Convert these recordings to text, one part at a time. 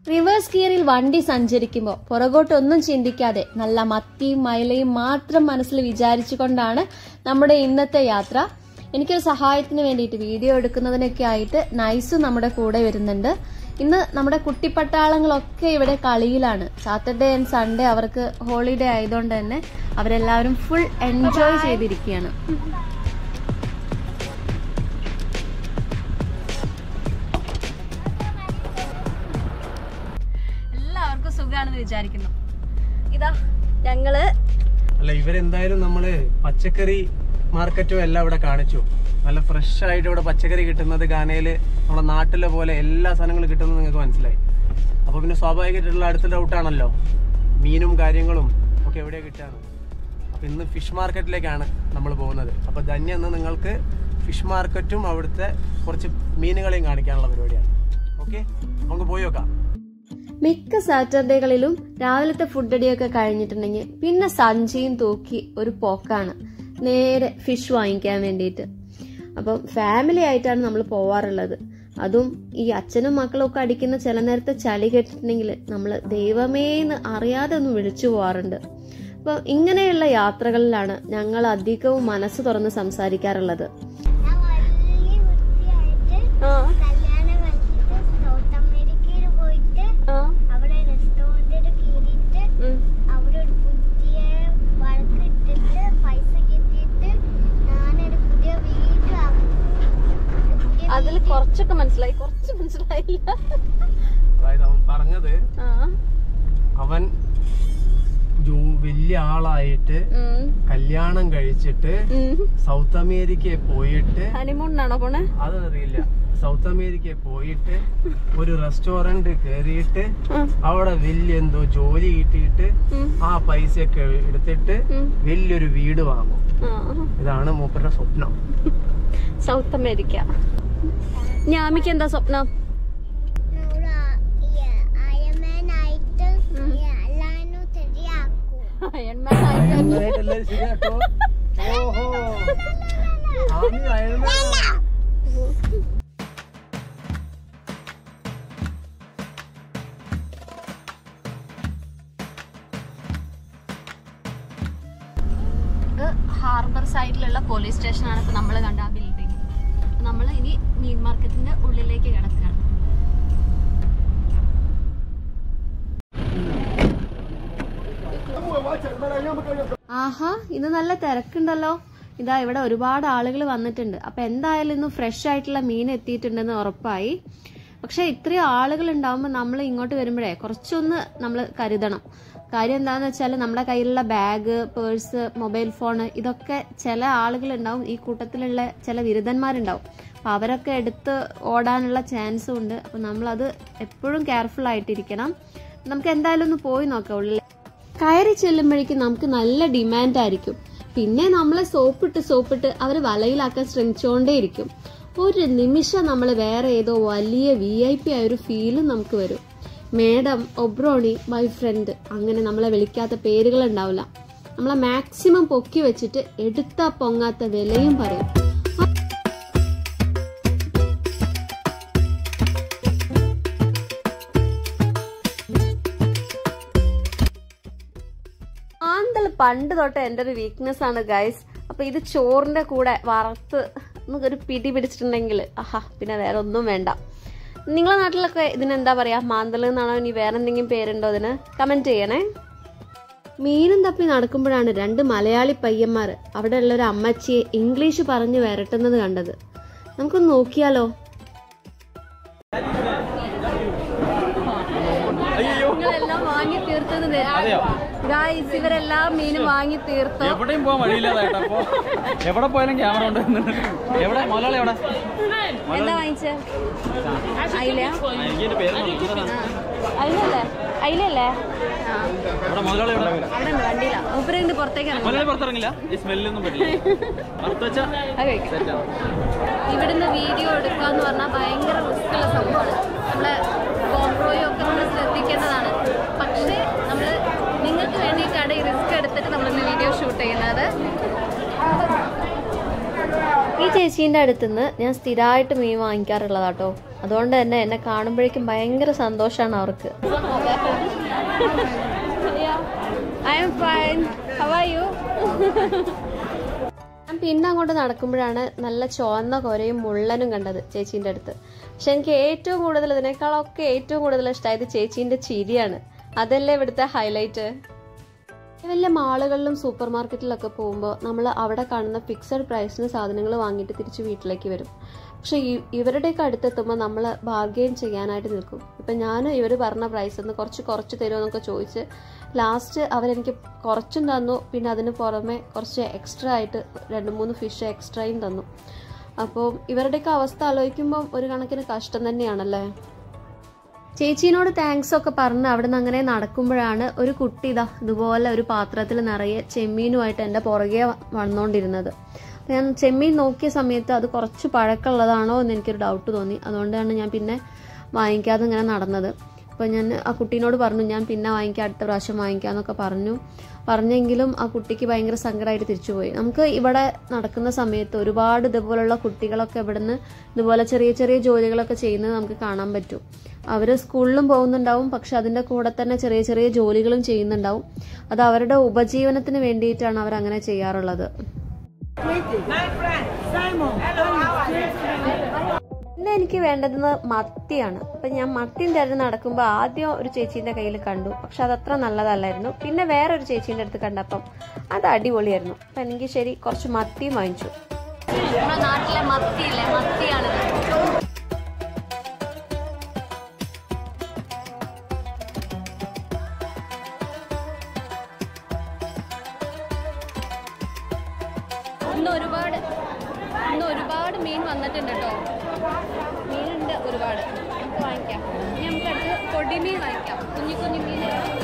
Reverse ഗിയറിൽ വണ്ടി സഞ്ചരിക്കുമ്പോൾ പുറകോട്ടൊന്നും ചിന്തിക്കാതെ നല്ല മത്തിയും മൈലയും മാത്രം മനസ്സിൽ വിചാരിച്ചുകൊണ്ടാണ് നമ്മുടെ ഇന്നത്തെ യാത്ര എനിക്കൊരു സഹായത്തിന് വേണ്ടിയിട്ട് വീഡിയോ എടുക്കുന്നതിനൊക്കെ ആയിട്ട് നൈസും നമ്മുടെ കൂടെ വരുന്നുണ്ട് ഇന്ന് നമ്മുടെ കുട്ടിപ്പട്ടാളങ്ങളൊക്കെ ഇവിടെ കളിയിലാണ് സാറ്റർഡേ ആൻഡ് സൺഡേ അവർക്ക് ഹോളിഡേ ആയതുകൊണ്ട് തന്നെ അവരെല്ലാവരും ഫുൾ എൻജോയ് ചെയ്തിരിക്കുകയാണ് എല്ലാവർക്കും സുഖമാണെന്ന് വിചാരിക്കുന്നു ഇതാ ഞങ്ങള് അല്ല ഇവരെന്തായാലും നമ്മള് പച്ചക്കറി മാർക്കറ്റും എല്ലാം ഇവിടെ കാണിച്ചു നല്ല ഫ്രഷ് ആയിട്ട് ഇവിടെ പച്ചക്കറി കിട്ടുന്നത് ഗാനയില് നമ്മളെ നാട്ടിലെ പോലെ എല്ലാ സാധനങ്ങളും കിട്ടുന്നത് നിങ്ങൾക്ക് മനസ്സിലായി അപ്പൊ പിന്നെ സ്വാഭാവികമായിട്ടുള്ള അടുത്ത ഡൗട്ടാണല്ലോ മീനും കാര്യങ്ങളും ഒക്കെ എവിടെയാ കിട്ടാന്ന് അപ്പൊ ഇന്ന് ഫിഷ് മാർക്കറ്റിലേക്കാണ് നമ്മൾ പോകുന്നത് അപ്പൊ ധന്യ ഇന്ന് നിങ്ങൾക്ക് ഫിഷ് മാർക്കറ്റും അവിടുത്തെ കുറച്ച് മീനുകളെയും കാണിക്കാനുള്ള പരിപാടിയാണ് ഓക്കെ നമുക്ക് പോയി നോക്കാം മിക്ക സാറ്റർഡേകളിലും രാവിലത്തെ ഫുഡ് അടിയൊക്കെ കഴിഞ്ഞിട്ടുണ്ടെങ്കിൽ പിന്നെ സഞ്ചിയും തൂക്കി ഒരു പോക്കാണ് നേരെ ഫിഷ് വാങ്ങിക്കാൻ വേണ്ടിയിട്ട് അപ്പം ഫാമിലി ആയിട്ടാണ് നമ്മൾ പോവാറുള്ളത് അതും ഈ അച്ഛനും മക്കളും ഒക്കെ അടിക്കുന്ന ചില നേരത്തെ ചളി കേട്ടിട്ടുണ്ടെങ്കിൽ നമ്മൾ ദൈവമേന്ന് അറിയാതെ ഒന്ന് വിളിച്ചു പോവാറുണ്ട് അപ്പം ഇങ്ങനെയുള്ള യാത്രകളിലാണ് ഞങ്ങൾ അധികവും മനസ്സ് തുറന്ന് സംസാരിക്കാറുള്ളത് ഞാൻ വലിയ വൃത്തിയായിട്ട് കല്യാണം കഴിച്ചിട്ട് സൗത്ത് അമേരിക്കയിൽ പോയിട്ട് അവിടെ റെസ്റ്റോറൻറ്റിൽ കയറിയിട്ട് അവിടെ ഒരു പുതിയ വർക്ക് ഇട്ടിട്ട് പൈസ കിട്ടിയിട്ട് ഞാനൊരു പുതിയ വീട് വാങ്ങി. ഒരു പുതിയ അതിൽ കുറച്ചൊക്കെ മനസ്സിലായി കുറച്ച് മനസ്സിലായില്ല അതായത് അവൻ പറഞ്ഞത് അവൻ ജോ- വലിയ ആളായിട്ട് കല്യാണം കഴിച്ചിട്ട് സൗത്ത് അമേരിക്കയിൽ പോയിട്ട് ഹണിമൂണിനാണോ പോണേ അതൊന്നറിയില്ല സൗത്ത് അമേരിക്കയിൽ പോയിട്ട് ഒരു റെസ്റ്റോറന്റ് കയറിയിട്ട് അവിടെ വലിയ എന്തോ ജോലി കിട്ടിയിട്ട് ആ പൈസയൊക്കെ എടുത്തിട്ട് വലിയൊരു വീട് വാങ്ങും ഇതാണ് മൂപ്പരുടെ സ്വപ്നം സൗത്ത് അമേരിക്ക ഞാമിക്ക് എന്താ സ്വപ്നം ഒരു അയർമാനായിട്ട് എല്ലാവരും ശരിയാക്കും നന്നായിട്ട് എല്ലാവരും ശരിയാക്കോ ഓഹോ ആമി അയൽമാനാ. ഇത് ഹാർബർ സൈഡിലുള്ള പോലീസ് സ്റ്റേഷനാണ് ഇപ്പൊ നമ്മൾ കണ്ട ആ ബിൽഡിംഗ് നമ്മൾ ഇനി മീൻ മാർക്കറ്റിന്റെ ഉള്ളിലേക്ക് കിടക്കുകയാണ് ആഹാ ഇന്ന് നല്ല തിരക്കുണ്ടല്ലോ ഇതാ ഇവിടെ ഒരുപാട് ആളുകൾ വന്നിട്ടുണ്ട് അപ്പൊ എന്തായാലും ഇന്ന് ഫ്രഷ് ആയിട്ടുള്ള മീൻ എത്തിയിട്ടുണ്ടെന്ന് ഉറപ്പായി പക്ഷെ ഇത്രയും ആളുകൾ ഉണ്ടാവുമ്പോൾ നമ്മൾ ഇങ്ങോട്ട് വരുമ്പോഴേ കുറച്ചൊന്ന് നമ്മൾ കരുതണം കാര്യം എന്താന്ന് വെച്ചാൽ നമ്മുടെ കയ്യിലുള്ള ബാഗ് പേഴ്സ് മൊബൈൽ ഫോൺ ഇതൊക്കെ ചില ആളുകൾ ഉണ്ടാവും ഈ കൂട്ടത്തിലുള്ള ചില ബിരുദന്മാരുണ്ടാവും അപ്പൊ അവരൊക്കെ എടുത്ത് ഓടാനുള്ള ചാൻസും ഉണ്ട് അപ്പൊ നമ്മളത് എപ്പോഴും കെയർഫുൾ ആയിട്ടിരിക്കണം നമുക്ക് എന്തായാലും ഒന്ന് പോയി നോക്കാം ഉള്ളിൽ കയറി ചെല്ലുമ്പോഴേക്കും നമുക്ക് നല്ല ഡിമാൻഡ് ആയിരിക്കും പിന്നെ നമ്മളെ സോപ്പിട്ട് സോപ്പിട്ട് അവർ വലയിലാക്കാൻ ശ്രമിച്ചുകൊണ്ടേയിരിക്കും ഒരു നിമിഷം നമ്മൾ വേറെ ഏതോ വലിയ വി ഐ പി ആയ ഒരു ഫീലും നമുക്ക് വരും മേഡം ഒബ്രോണി മൈ ഫ്രണ്ട് അങ്ങനെ നമ്മളെ വിളിക്കാത്ത പേരുകൾ ഉണ്ടാവില്ല നമ്മളെ മാക്സിമം പൊക്കി വെച്ചിട്ട് എടുത്താ പൊങ്ങാത്ത വിലയും പറയും ആന്തൽ പണ്ട് തൊട്ട് എൻ്റെ ഒരു വീക്ക്നെസ് ആണ് ഗൈസ് അപ്പൊ ഇത് ചോറിന്റെ കൂടെ വറുത്ത് നമുക്കൊരു പിടി പിടിച്ചിട്ടുണ്ടെങ്കിൽ ആഹാ പിന്നെ വേറെ ഒന്നും വേണ്ട നിങ്ങളെ നാട്ടിലൊക്കെ ഇതിനെന്താ പറയാ മാന്തൽ എന്നാണോ ഇനി വേറെ എന്തെങ്കിലും പേരുണ്ടോ ഇതിന് കമന്റ് ചെയ്യണേ മീനും തപ്പി നടക്കുമ്പോഴാണ് രണ്ട് മലയാളി പയ്യന്മാർ അവിടെ ഉള്ള ഒരു അമ്മച്ചിയെ ഇംഗ്ലീഷ് പറഞ്ഞു വരട്ടുന്നത് കണ്ടത് നമുക്കൊന്ന് നോക്കിയാലോ നിങ്ങളെല്ലാം വാങ്ങി തീർത്തത് ഗായ്സ് ഇവരെല്ലാം മീനും വാങ്ങി തീർത്തു എവിടെയും പോകാൻ വഴിയില്ലാതായിട്ടാ അപ്പൊ എവിടെ പോയാലും ക്യാമറ ഉണ്ട് എവിടെ മലയാളി എവിടെ എന്താ വാങ്ങിച്ചേ അയില എനിക്ക് എന്റെ പേര് അയിലല്ലേ അയിലല്ലേ ആ എവിടെ മുതലാളി എവിടെ അവിടെ ഉണ്ട് വണ്ടിയില്ല മൂപ്പരുണ്ട് പുറത്തേക്ക് ഇറങ്ങും മലയാളി പുറത്തിറങ്ങില്ല ഈ സ്മെല്ലൊന്നും പറ്റില്ല പുറത്ത് വെച്ചാ അത് കഴിക്കാം സെറ്റാണ് ഇവിടുന്ന് വീഡിയോ എടുക്കുക എന്ന് പറഞ്ഞാൽ ഭയങ്കര റിസ്ക് ഉള്ള സംഭവമാണ് നമ്മളെ ഗോപ്രോയും ഒക്കെ നമ്മൾ ശ്രദ്ധിക്കേണ്ടതാണ് പക്ഷേ നമ്മൾ നിങ്ങൾക്ക് വേണ്ടിയിട്ടാണ് ഈ റിസ്ക് എടുത്തിട്ട് നമ്മളിന്ന് വീഡിയോ ഷൂട്ട് ചെയ്യുന്നത് ഈ ഈ ചേച്ചീൻ്റെ അടുത്തുനിന്ന് ഞാൻ സ്ഥിരമായിട്ട് മീൻ വാങ്ങിക്കാറുള്ളതാട്ടോ അതുകൊണ്ട് തന്നെ എന്നെ കാണുമ്പോഴേക്കും ഭയങ്കര സന്തോഷമാണ് അവർക്ക് I'm fine how are you ഞാൻ പിന്നെ അങ്ങോട്ട് നടക്കുമ്പോഴാണ് നല്ല ചുവന്ന കൊരയും മുള്ളനും കണ്ടത് ചേച്ചീൻ്റെ അടുത്ത് പക്ഷെ എനിക്ക് ഏറ്റവും കൂടുതൽ ഇതിനേക്കാളൊക്കെ ഏറ്റവും കൂടുതൽ ഇഷ്ടമായത് ചേച്ചീൻ്റെ ചിരിയാണ് അതല്ലേ ഇവിടുത്തെ ഹൈലൈറ്റ് വലിയ മാളുകളിലും സൂപ്പർ മാർക്കറ്റിലൊക്കെ പോകുമ്പോൾ നമ്മൾ അവിടെ കാണുന്ന ഫിക്സഡ് പ്രൈസിന് സാധനങ്ങൾ വാങ്ങിയിട്ട് തിരിച്ച് വീട്ടിലേക്ക് വരും പക്ഷെ ഈ- ഇവരുടെയൊക്കെ അടുത്തെത്തുമ്പോൾ നമ്മൾ ബാർഗെയിൻ ചെയ്യാനായിട്ട് നിൽക്കും ഇപ്പം ഞാൻ ഇവർ പറഞ്ഞ പ്രൈസ് ഒന്ന് കുറച്ച് കുറച്ച് തരുമോ എന്നൊക്കെ ചോദിച്ച് ലാസ്റ്റ് അവരെനിക്ക് കുറച്ചും തന്നു പിന്നെ അതിന് പുറമെ കുറച്ച് എക്സ്ട്രാ ആയിട്ട് രണ്ട് മൂന്ന് ഫിഷ് എക്സ്ട്രയും തന്നു അപ്പോൾ ഇവരുടെയൊക്കെ അവസ്ഥ ആലോചിക്കുമ്പം ഒരു കണക്കിന് കഷ്ടം തന്നെയാണല്ലേ ചേച്ചീനോട് താങ്ക്സ് ഒക്കെ പറഞ്ഞ് അവിടെ നിന്ന് അങ്ങനെ നടക്കുമ്പോഴാണ് ഒരു കുട്ടി ഇതാ ഇതുപോലെ ഒരു പാത്രത്തിൽ നിറയെ ചെമ്മീനുമായിട്ട് എൻ്റെ പുറകെ വ- വന്നുകൊണ്ടിരുന്നത് അപ്പോൾ ഞാൻ ചെമ്മീൻ നോക്കിയ സമയത്ത് അത് കുറച്ച് പഴക്കമുള്ളതാണോ എന്ന് എനിക്കൊരു ഡൗട്ട് തോന്നി അതുകൊണ്ടാണ് ഞാൻ പിന്നെ വാങ്ങിക്കാതെ ഇങ്ങനെ നടന്നത് അപ്പോൾ ഞാൻ ആ കുട്ടീനോട് പറഞ്ഞു ഞാൻ പിന്നെ വാങ്ങിക്കാം അടുത്ത പ്രാവശ്യം വാങ്ങിക്കാമെന്നൊക്കെ പറഞ്ഞു പറഞ്ഞെങ്കിലും ആ കുട്ടിക്ക് ഭയങ്കര സങ്കടമായിട്ട് തിരിച്ചുപോയി നമുക്ക് ഇവിടെ നടക്കുന്ന സമയത്ത് ഒരുപാട് ഇതുപോലുള്ള കുട്ടികളൊക്കെ ഇവിടുന്ന് ഇതുപോലെ ചെറിയ ചെറിയ ജോലികളൊക്കെ ചെയ്യുന്നത് നമുക്ക് കാണാൻ പറ്റും അവർ സ്കൂളിലും പോകുന്നുണ്ടാവും പക്ഷെ അതിൻ്റെ കൂടെ തന്നെ ചെറിയ ചെറിയ ജോലികളും ചെയ്യുന്നുണ്ടാവും അത് അവരുടെ ഉപജീവനത്തിന് വേണ്ടിയിട്ടാണ് അവർ അങ്ങനെ ചെയ്യാറുള്ളത് പിന്നെ എനിക്ക് വേണ്ടതെന്ന് മത്തിയാണ് അപ്പം ഞാൻ മത്തിയും തിരഞ്ഞ് നടക്കുമ്പോൾ ആദ്യം ഒരു ചേച്ചീൻ്റെ കയ്യിൽ കണ്ടു പക്ഷെ അതത്ര നല്ലതല്ലായിരുന്നു പിന്നെ വേറെ ഒരു ചേച്ചീൻ്റെ അടുത്ത് കണ്ടപ്പം അത് അടിപൊളിയായിരുന്നു അപ്പം എനിക്ക് ശരി കുറച്ച് മത്തിയും വാങ്ങിച്ചു നമ്മുടെ നാട്ടിലെ മത്തിയില്ലേ മത്തിയാണ് ഇന്ന് ഒരുപാട് ഇന്ന് ഒരുപാട് മീൻ വന്നിട്ടുണ്ട് കേട്ടോ മീനുണ്ട് ഒരുപാട് നമുക്ക് വാങ്ങിക്കാം ഇനി നമുക്ക് അടുത്ത് പൊടിമീൻ വാങ്ങിക്കാം കുഞ്ഞു കുഞ്ഞു മീൻ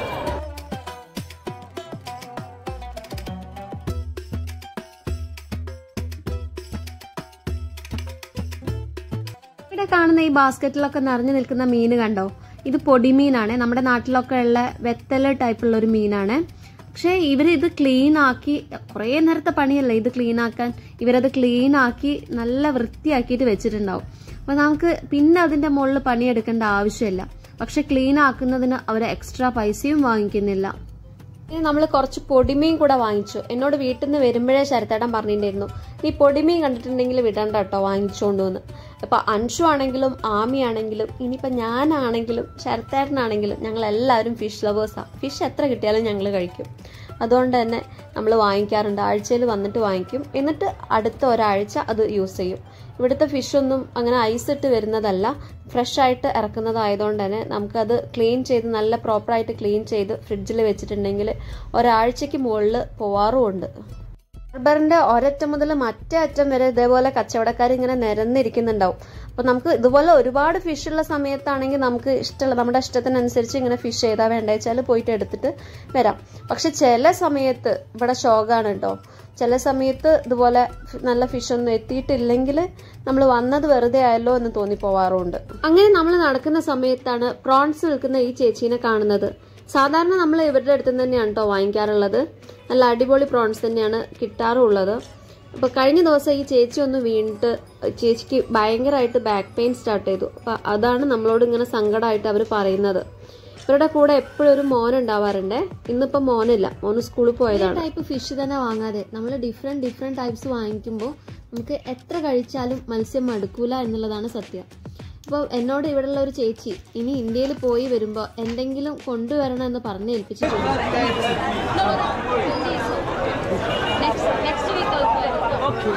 ഇവിടെ കാണുന്ന ഈ ബാസ്ക്കറ്റിലൊക്കെ നിറഞ്ഞു നിൽക്കുന്ന മീൻ കണ്ടോ ഇത് പൊടിമീനാണ് നമ്മുടെ നാട്ടിലൊക്കെ ഉള്ള വെത്തല ടൈപ്പുള്ള ഒരു മീനാണ് പക്ഷേ ഇവർ ഇത് ക്ലീൻ ആക്കി കുറേ നേരത്തെ പണിയല്ലേ ഇത് ക്ലീൻ ആക്കാൻ ഇവരത് ക്ലീൻ ആക്കി നല്ല വൃത്തിയാക്കിയിട്ട് വെച്ചിട്ടുണ്ടാവും അപ്പോൾ നമുക്ക് പിന്നെ അതിൻ്റെ മുകളിൽ പണിയെടുക്കേണ്ട ആവശ്യമില്ല പക്ഷെ ക്ലീൻ ആക്കുന്നതിന് അവർ എക്സ്ട്രാ പൈസയും വാങ്ങിക്കുന്നില്ല ഇനി നമ്മൾ കുറച്ച് പൊടിമീൻ കൂടെ വാങ്ങിച്ചു എന്നോട് വീട്ടിൽ നിന്ന് വരുമ്പോഴേ ശരത്തേട്ടൻ പറഞ്ഞിട്ടുണ്ടായിരുന്നു നീ പൊടിമീൻ കണ്ടിട്ടുണ്ടെങ്കിൽ വിടണ്ട കേട്ടോ വാങ്ങിച്ചുകൊണ്ട് വന്ന് ഇപ്പൊ അൻഷു ആണെങ്കിലും ആമി ആണെങ്കിലും ഇനിയിപ്പോൾ ഞാനാണെങ്കിലും ശരത്തേട്ടനാണെങ്കിലും ഞങ്ങൾ എല്ലാവരും ഫിഷ് ലവേഴ്സാണ് ഫിഷ് എത്ര കിട്ടിയാലും ഞങ്ങൾ കഴിക്കും അതുകൊണ്ട് തന്നെ നമ്മൾ വാങ്ങിക്കാറുണ്ട് ആഴ്ചയിൽ വന്നിട്ട് വാങ്ങിക്കും എന്നിട്ട് അടുത്ത ഒരാഴ്ച അത് യൂസ് ചെയ്യും ഇവിടുത്തെ ഫിഷൊന്നും അങ്ങനെ ഐസ് ഇട്ട് വരുന്നതല്ല ഫ്രഷ് ആയിട്ട് ഇറക്കുന്നതായതുകൊണ്ട് തന്നെ നമുക്കത് ക്ലീൻ ചെയ്ത് നല്ല പ്രോപ്പറായിട്ട് ക്ലീൻ ചെയ്ത് ഫ്രിഡ്ജിൽ വെച്ചിട്ടുണ്ടെങ്കിൽ ഒരാഴ്ചയ്ക്ക് മുകളിൽ പോവാറുമുണ്ട് ഹാർബറിന്റെ ഒരറ്റം മുതൽ മറ്റേ അറ്റം വരെ ഇതേപോലെ കച്ചവടക്കാർ ഇങ്ങനെ നിരന്നിരിക്കുന്നുണ്ടാവും അപ്പൊ നമുക്ക് ഇതുപോലെ ഒരുപാട് ഫിഷ് ഉള്ള സമയത്താണെങ്കിൽ നമുക്ക് ഇഷ്ടമുള്ള നമ്മുടെ ഇഷ്ടത്തിനനുസരിച്ച് ഇങ്ങനെ ഫിഷ് ചെയ്താൽ വേണ്ട വെച്ചാൽ പോയിട്ട് എടുത്തിട്ട് വരാം പക്ഷെ ചില സമയത്ത് ഇവിടെ ഷോക്കാണ് കേട്ടോ ചില സമയത്ത് ഇതുപോലെ ഫി- നല്ല ഫിഷ് ഒന്നും എത്തിയിട്ടില്ലെങ്കിൽ നമ്മൾ വന്നത് വെറുതെ ആയല്ലോ എന്ന് തോന്നിപ്പോവാറുണ്ട് അങ്ങനെ നമ്മൾ നടക്കുന്ന സമയത്താണ് പ്രോൺസ് വിൽക്കുന്ന ഈ ചേച്ചീനെ കാണുന്നത് സാധാരണ നമ്മൾ ഇവരുടെ അടുത്ത് നിന്ന് തന്നെയാണ് കേട്ടോ വാങ്ങിക്കാറുള്ളത് നല്ല അടിപൊളി പ്രോൺസ് തന്നെയാണ് കിട്ടാറുള്ളത് അപ്പോൾ കഴിഞ്ഞ ദിവസം ഈ ചേച്ചി ഒന്ന് വീണിട്ട് ചേച്ചിക്ക് ഭയങ്കരമായിട്ട് ബാക്ക് പെയിൻ സ്റ്റാർട്ട് ചെയ്തു അപ്പം അതാണ് നമ്മളോട് ഇങ്ങനെ സങ്കടമായിട്ട് അവർ പറയുന്നത് ഇവരുടെ കൂടെ എപ്പോഴും ഒരു മോൻ ഉണ്ടാവാറുണ്ട് ഇന്നിപ്പോൾ മോനില്ല മോന് സ്കൂളിൽ പോയതാണ് ടൈപ്പ് ഫിഷ് തന്നെ വാങ്ങാതെ നമ്മൾ ഡിഫറെൻറ്റ് ഡിഫറെൻറ്റ് ടൈപ്സ് വാങ്ങിക്കുമ്പോൾ നമുക്ക് എത്ര കഴിച്ചാലും മത്സ്യം മടുക്കൂല എന്നുള്ളതാണ് സത്യം അപ്പോൾ എന്നോട് ഇവിടെയുള്ള ഒരു ചേച്ചി ഇനി ഇന്ത്യയിൽ പോയി വരുമ്പോൾ എന്തെങ്കിലും കൊണ്ടുവരണം എന്ന് പറഞ്ഞ് ഏൽപ്പിച്ചിട്ടുണ്ട് നെക്സ്റ്റ് വീക്ക്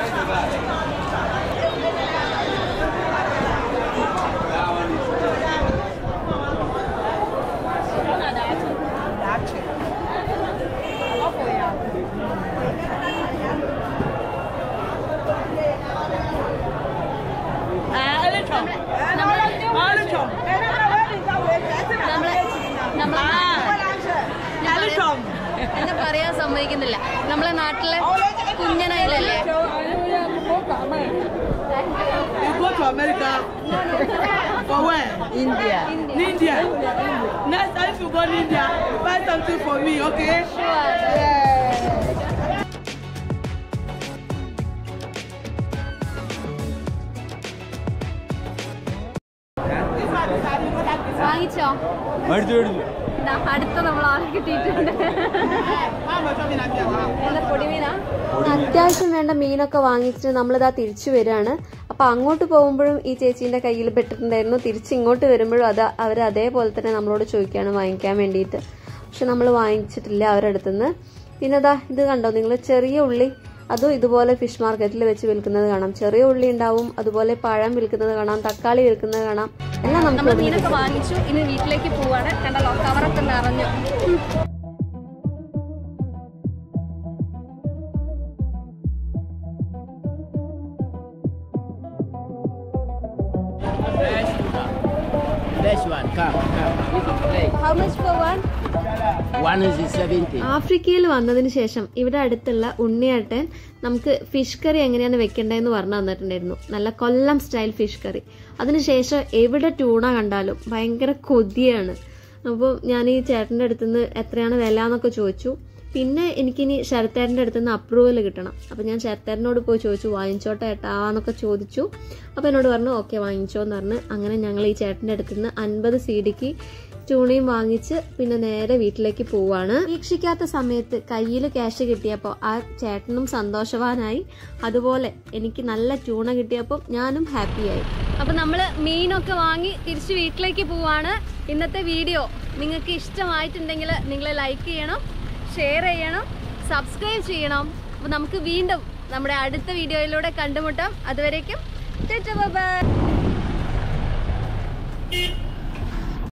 എന്താ പറയാൻ സമ്മതിക്കുന്നില്ല നമ്മളെ നാട്ടിലെ കുഞ്ഞനായാലല്ലേ You go to America. For where? India. India. Next time you go to India, buy something for me, okay? Yeah. വാങ്ങിച്ചോ മേടിച്ചു മേടിച്ചു ദാ, അടുത്ത നമ്മൾ ആൾ കിട്ടിയിട്ടുണ്ട് എന്താ പൊടിമീനാ അത്യാവശ്യം വേണ്ട മീനൊക്കെ വാങ്ങിച്ചിട്ട് നമ്മളിതാ തിരിച്ചു വരികയാണ് അപ്പൊ അങ്ങോട്ട് പോകുമ്പോഴും ഈ ചേച്ചീന്റെ കയ്യിൽ പെട്ടിട്ടുണ്ടായിരുന്നു തിരിച്ച് ഇങ്ങോട്ട് വരുമ്പോഴും അത് അവർ അതേപോലെ തന്നെ നമ്മളോട് ചോദിക്കുകയാണ് വാങ്ങിക്കാൻ വേണ്ടിയിട്ട് പക്ഷെ നമ്മൾ വാങ്ങിച്ചിട്ടില്ല അവരുടെ അടുത്തുനിന്ന് പിന്നെ അതാ ഇത് കണ്ടോ നിങ്ങൾ ചെറിയ ഉള്ളി അതും ഇതുപോലെ ഫിഷ് മാർക്കറ്റിൽ വെച്ച് വിൽക്കുന്നത് കാണാം ചെറിയ ഉള്ളി ഉണ്ടാവും അതുപോലെ പഴം വിൽക്കുന്നത് കാണാം തക്കാളി വിൽക്കുന്നത് കാണാം എല്ലാം നമുക്ക് മീനൊക്കെ വാങ്ങിച്ചു ഇനി വീട്ടിലേക്ക് പോവാണ് കണ്ടല്ലോ കവറൊക്കെ നിറഞ്ഞു Fresh one, come, come. This is fresh. How much for one? One is 70. ആഫ്രിക്കയിൽ വന്നതിന് ശേഷം ഇവിടെ അടുത്തുള്ള ഉണ്ണിയേട്ടൻ നമുക്ക് ഫിഷ് കറി എങ്ങനെയാണ് വെക്കേണ്ടതെന്ന് പറഞ്ഞു തന്നിട്ടുണ്ടായിരുന്നു നല്ല കൊല്ലം സ്റ്റൈൽ ഫിഷ് കറി അതിനുശേഷം എവിടെ ട്യൂണ കണ്ടാലും ഭയങ്കര കൊതിയാണ് അപ്പോൾ ഞാൻ ഈ ചേട്ടൻ്റെ അടുത്തുനിന്ന് എത്രയാണ് വില എന്നൊക്കെ ചോദിച്ചു പിന്നെ എനിക്കിനി ശരത്തേട്ടൻ്റെ അടുത്തുനിന്ന് അപ്രൂവൽ കിട്ടണം അപ്പോൾ ഞാൻ ശരത്തേട്ടനോട് പോയി ചോദിച്ചു വാങ്ങിച്ചോട്ടെ ഏട്ടാന്നൊക്കെ ചോദിച്ചു അപ്പോൾ എന്നോട് പറഞ്ഞു ഓക്കെ വാങ്ങിച്ചോ എന്ന് പറഞ്ഞ് അങ്ങനെ ഞങ്ങൾ ഈ ചേട്ടൻ്റെ അടുത്തുനിന്ന് അൻപത് സി ഡിക്ക് ചൂണയും വാങ്ങിച്ച് പിന്നെ നേരെ വീട്ടിലേക്ക് പോവാണ് പ്രതീക്ഷിക്കാത്ത സമയത്ത് കയ്യിൽ ക്യാഷ് കിട്ടിയപ്പോൾ ആ ചേട്ടനും സന്തോഷവാനായി അതുപോലെ എനിക്ക് നല്ല ചൂണ കിട്ടിയപ്പോൾ ഞാനും ഹാപ്പിയായി അപ്പം നമ്മൾ മീനൊക്കെ വാങ്ങി തിരിച്ച് വീട്ടിലേക്ക് പോവാണ് ഇന്നത്തെ വീഡിയോ നിങ്ങൾക്ക് ഇഷ്ടമായിട്ടുണ്ടെങ്കിൽ നിങ്ങൾ ലൈക്ക് ചെയ്യണം ഷെയർ ചെയ്യണം സബ്സ്ക്രൈബ് ചെയ്യണം അപ്പോൾ നമുക്ക് വീണ്ടും നമ്മുടെ അടുത്ത വീഡിയോയിലൂടെ കണ്ടുമുട്ടാം അതുവരേക്കും ബൈ